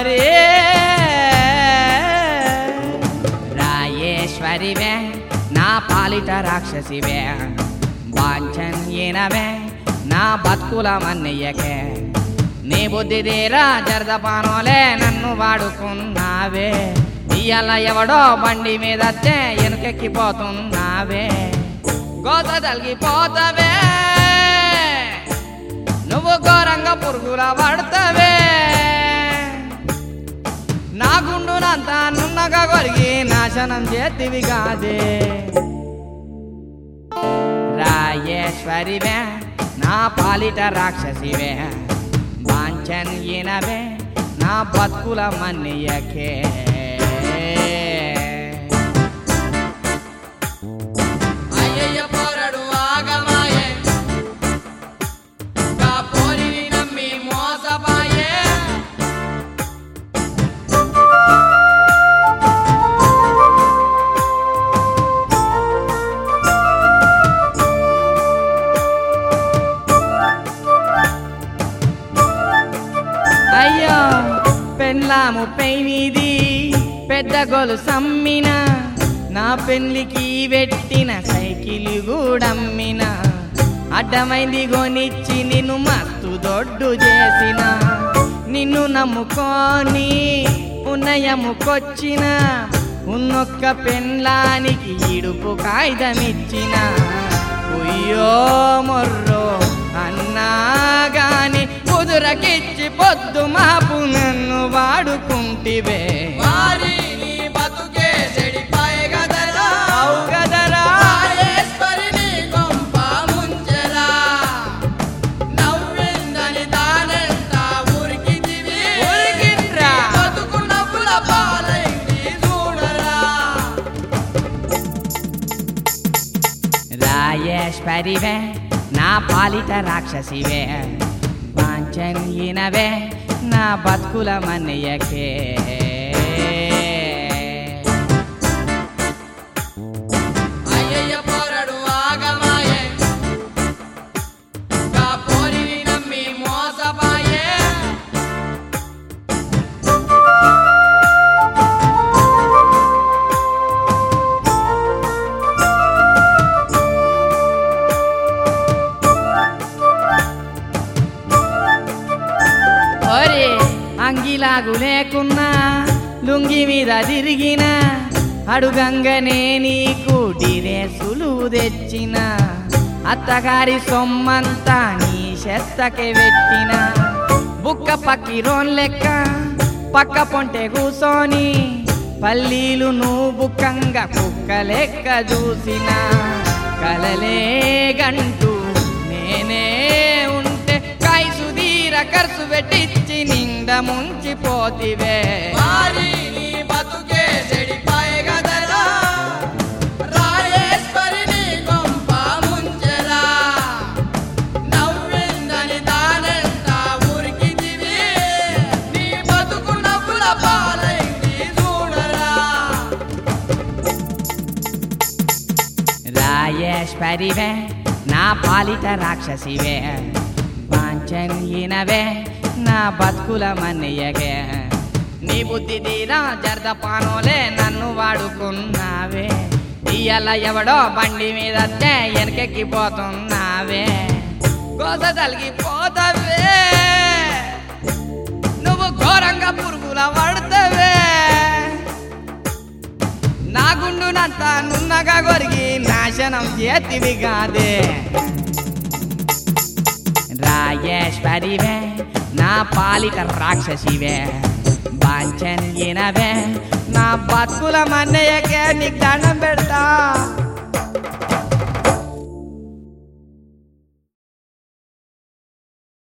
రాజేశ్వరి రాయేశ్వరివే నా పాలిట రాక్షసివే వాంఛన్ ఈనవే నా బతుకుల మన్నయ్యకే నీ బుద్ధి తీరా జరదపానోలే నన్ను వాడుకున్నావే ఇయ్యాల ఎవడో బండి మీద వెనుకెక్కిపోతున్నావే గోత తలిగిపోతావే నువ్వు ఘోరంగా పురుగుల పడతావే నా గుండునంతా నున్నగా కొరిగి నాశనం చేతివి కాదే రాయేశ్వరివే నా పాలిట రాక్షసివే వాంఛన్ ఈనవే నా బతుకుల మన్నియకే అయ్యయ్య పోరడు ఆగమాయే గా పోరిని నమ్మి మోసపాయే అయ్యో పెళ్ళాము పెయినిది పెద్ద గొలు సమ్మిన నా పెళ్లికి పెట్టిన సైకిల్ గూడమ్మిన అడ్డమైంది గొనిచ్చి నిన్ను మస్తు దొడ్డు చేసిన నిన్ను నమ్ముకొని ఉన్నయముకొచ్చిన ఉన్నొక్క పెళ్ళానికి ఇడుపు కాగితమిచ్చిన ఉయ్యో మొర్రో అన్నా గాని కుదురకిచ్చి పొద్దు మాపు నన్ను వాడుకుంటివే వారి నీ బతుకే చెడిపాయే గదరా అవు గదరా రాయేశ్వరి నీ కొంప ముంచెరా నవ్విందని దానెంత ఉరికితివి ఉరికిండ్రా. బతుకు నవ్వుల పాలైంది చూడరా రాయేశ్వరివే నా పాలిట రాక్షసివే వాంఛనీనవే నా బతుకుల మన్నయ్యకే అయ్యయ్య పోరడు ఆగమాయే గా పోరిని నమ్మి మోసపాయే ఒరే అంగిలాగు లేకున్నా లుంగి మీద తిరిగిన అడుగంగనే నీకు డిరేసులు తెచ్చిన అత్తగారి సొమ్మంతా నీ చెత్తకే పెట్టిన బుక్క పక్కిరోన్ లెక్క పక్క పొంటె కూసోని పల్లీలు నువ్వు బుక్కంగా కుక్క లెక్క చూసిన కలలే గంటూ నేనే ఉంటే కాయసు తీర ఖర్చు పెట్టించి నిండా ముంచిపోతివే వారి నీ బతుకే చెడిపాయే గదరా రాయేశ్వరి నీ కొంప ముంచెరా నవ్విందని దానెంత ఉరికితివి నీ బతుకు నవ్వుల పాలైంది చూడరా రాయేశ్వరివే నా పాలిట రాక్షసివే వాంఛనీనవే నా బతుకుల మన్నయ్యగే నీ బుద్ధి తీరా జర్దపానోలే నన్ను వాడుకున్నావే ఇయ్యాల ఎవడో బండి మీద వెనకెక్కిపోతున్నావే గోస తలిగిపోతావే నువ్వు ఘోరంగా పురుగుల పడతావే నా గుండునంతా నున్నగా కొరిగి నాశనం చేతివి కాదే రాయేశ్వరివే నా పాలిట రాక్షసివే వాంఛనీనవే నా బతుకుల మన్నయ్యకే నీకు దండం పెడతా